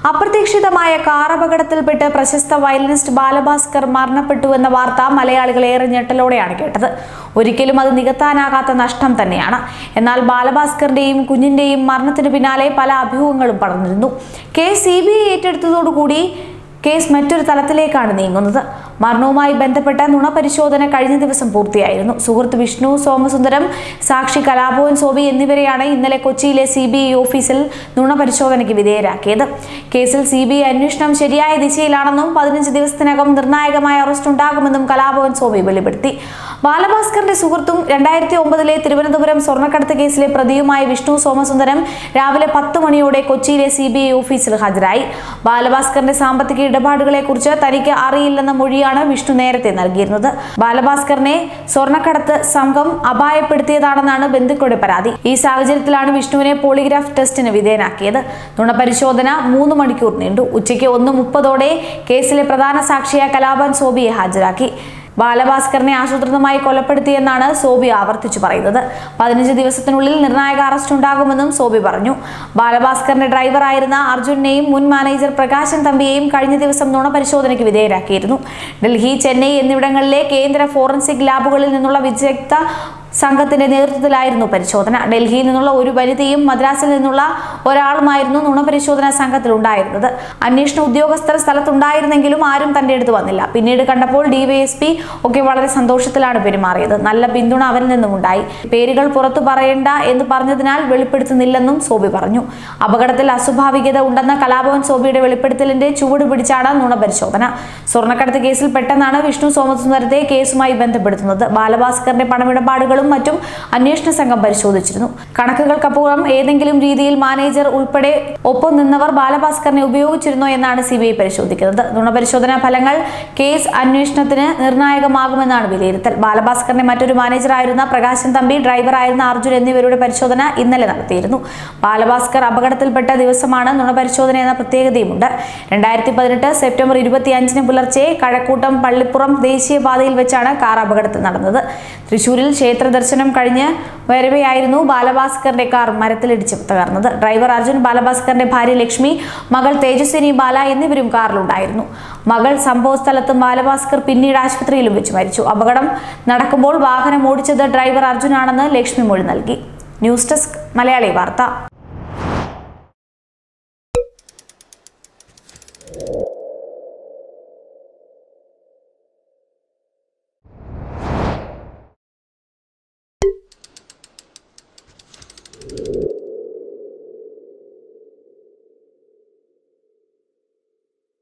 അപ്രതീക്ഷിതമായ കാർ അപകടത്തിൽപ്പെട്ട് പ്രശസ്ത വയലിനിസ്റ്റ് ബാലഭാസ്കർ മരണപ്പെട്ടു എന്ന വാർത്ത മലയാളികൾ ഏറെ ഞെട്ടലോടെയാണ് കേട്ടത് ഒരിക്കലും അത് നികത്താനാകാത്ത നഷ്ടം തന്നെയാണ് എന്നാൽ ബാലഭാസ്കറിന്റെയും കുഞ്ഞിന്റെയും മരണത്തിന് പിന്നാലെ പല അഭ്യൂഹങ്ങളും പടർന്നിരുന്നു കേസ് സി ബി ഐ ഏറ്റെടുത്തതോടുകൂടി കേസ് മറ്റൊരു തലത്തിലേക്കാണ് നീങ്ങുന്നത് മരണവുമായി ബന്ധപ്പെട്ട നുണപരിശോധന കഴിഞ്ഞ ദിവസം പൂർത്തിയായിരുന്നു സുഹൃത്ത് വിഷ്ണു സോമസുന്ദരം സാക്ഷി കലാഭവൻ സോബി എന്നിവരെയാണ് ഇന്നലെ കൊച്ചിയിലെ സി ബി ഐ ഓഫീസിൽ നുണപരിശോധനയ്ക്ക് വിധേയരാക്കിയത് കേസിൽ സി ബി ഐ അന്വേഷണം ശരിയായ ദിശയിലാണെന്നും പതിനഞ്ച് ദിവസത്തിനകം നിർണായകമായ അറസ്റ്റ് ഉണ്ടാകുമെന്നും കലാഭവൻ സോബി വെളിപ്പെടുത്തി ബാലഭാസ്കറിന്റെ സുഹൃത്തും രണ്ടായിരത്തി ഒമ്പതിലെ തിരുവനന്തപുരം സ്വർണ്ണക്കടത്ത് കേസിലെ പ്രതിയുമായ വിഷ്ണു സോമസുന്ദരം രാവിലെ പത്ത് മണിയോടെ കൊച്ചിയിലെ സി ബി ഐ ഓഫീസിൽ ഹാജരായി ബാലഭാസ്കറിന്റെ സാമ്പത്തിക ഇടപാടുകളെക്കുറിച്ച് തനിക്ക് അറിയില്ലെന്ന മൊഴിയാണ് വിഷ്ണു നേരത്തെ നൽകിയിരുന്നത് ബാലഭാസ്കറിനെ സ്വർണ്ണക്കടത്ത് സംഘം അപായപ്പെടുത്തിയതാണെന്നാണ് ബന്ധുക്കളുടെ പരാതി ഈ സാഹചര്യത്തിലാണ് വിഷ്ണുവിനെ പോളിഗ്രാഫ് ടെസ്റ്റിന് വിധേയനാക്കിയത് നുണപരിശോധന മൂന്ന് മണിക്കൂർ നീണ്ടു ഉച്ചയ്ക്ക് ഒന്ന് മുപ്പതോടെ കേസിലെ പ്രധാന സാക്ഷിയായ കലാപൻ സോബിയെ ഹാജരാക്കി ബാലഭാസ്കറിനെ ആസൂത്രിതമായി കൊലപ്പെടുത്തിയെന്നാണ് സോബി ആവർത്തിച്ചു പറയുന്നത് പതിനഞ്ച് ദിവസത്തിനുള്ളിൽ നിർണായക അറസ്റ്റ് ഉണ്ടാകുമെന്നും സോബി പറഞ്ഞു ബാലഭാസ്കറിന്റെ ഡ്രൈവറായിരുന്ന അർജുനെയും മുൻ മാനേജർ പ്രകാശൻ തമ്പിയെയും കഴിഞ്ഞ ദിവസം നുണപരിശോധനയ്ക്ക് വിധേയരാക്കിയിരുന്നു ഡൽഹി ചെന്നൈ എന്നിവിടങ്ങളിലെ കേന്ദ്ര ഫോറൻസിക് ലാബുകളിൽ നിന്നുള്ള വിദഗ്ധ സംഘത്തിന്റെ നേതൃത്വത്തിലായിരുന്നു പരിശോധന ഡൽഹിയിൽ നിന്നുള്ള ഒരു വനിതയും മദ്രാസിൽ നിന്നുള്ള ഒരാളുമായിരുന്നു നുണപരിശോധനാ സംഘത്തിൽ ഉണ്ടായിരുന്നത് അന്വേഷണ ഉദ്യോഗസ്ഥർ സ്ഥലത്തുണ്ടായിരുന്നെങ്കിലും ആരും തന്റെ അടുത്ത് വന്നില്ല പിന്നീട് കണ്ടപ്പോൾ ഡിവൈഎസ്പി ഒക്കെ വളരെ സന്തോഷത്തിലാണ് പെരുമാറിയത് നല്ല പിന്തുണ അവരിൽ നിന്നും ഉണ്ടായി പേരുകൾ പുറത്തു പറയേണ്ട എന്ന് പറഞ്ഞതിനാൽ വെളിപ്പെടുത്തുന്നില്ലെന്നും സോബി പറഞ്ഞു അപകടത്തിൽ അസ്വാഭാവികത ഉണ്ടെന്ന കലാഭവൻ സോബിയുടെ വെളിപ്പെടുത്തലിന്റെ ചുവട് പിടിച്ചാണ് നുണപരിശോധന സ്വർണ്ണക്കടത്ത് കേസിൽ പെട്ടെന്നാണ് വിഷ്ണു സോമസുന്ദരത്തെ കേസുമായി ബന്ധപ്പെടുത്തുന്നത് ബാലഭാസ്കറിന്റെ പണമിടപാടുകളും മറ്റും അന്വേഷണ സംഘം പരിശോധിച്ചിരുന്നു കണക്കുകൾക്കപ്പുറം ഏതെങ്കിലും രീതിയിൽ മാനേജർ ഉൾപ്പെടെ ഒപ്പം നിന്നവർ ബാലഭാസ്കറിനെ ഉപയോഗിച്ചിരുന്നോ എന്നാണ് സി ബി ഐ പരിശോധിക്കുന്നത് നുണപരിശോധനാ ഫലങ്ങൾ കേസ് അന്വേഷണത്തിന് നിർണായകമാകുമെന്നാണ് വിലയിരുത്തൽ ബാലഭാസ്കറിന്റെ മറ്റൊരു മാനേജറായിരുന്ന പ്രകാശൻ തമ്പി ഡ്രൈവറായിരുന്ന അർജുൻ എന്നിവരുടെ പരിശോധന ഇന്നലെ നടത്തിയിരുന്നു ബാലഭാസ്കർ അപകടത്തിൽപ്പെട്ട ദിവസമാണ് നുണപരിശോധന എന്ന പ്രത്യേകതയുമുണ്ട് രണ്ടായിരത്തി പതിനെട്ട് സെപ്റ്റംബർ ഇരുപത്തിയഞ്ചിന് പുലർച്ചെ കഴക്കൂട്ടം പള്ളിപ്പുറം ദേശീയപാതയിൽ വെച്ചാണ് കാർ അപകടത്തിൽ നടന്നത് തൃശൂരിൽ ക്ഷേത്ര ദർശനം കഴിഞ്ഞ് വരവെയായിരുന്നു ബാലഭാസ്കറിന്റെ കാർ മരത്തിലിടിച്ച് തകർന്നത് ഡ്രൈവർ അർജുൻ ബാലഭാസ്കറിന്റെ ഭാര്യ ലക്ഷ്മി മകൾ തേജസ്വിനി ബാല എന്നിവരും കാറിലുണ്ടായിരുന്നു മകൾ സംഭവ സ്ഥലത്തും ബാലഭാസ്കർ പിന്നീട് ആശുപത്രിയിലും വെച്ച് മരിച്ചു അപകടം നടക്കുമ്പോൾ വാഹനം ഓടിച്ചത് ഡ്രൈവർ അർജുനാണെന്ന് ലക്ഷ്മി മൊഴി നൽകി ന്യൂസ് ഡെസ്ക് മലയാളി വാർത്ത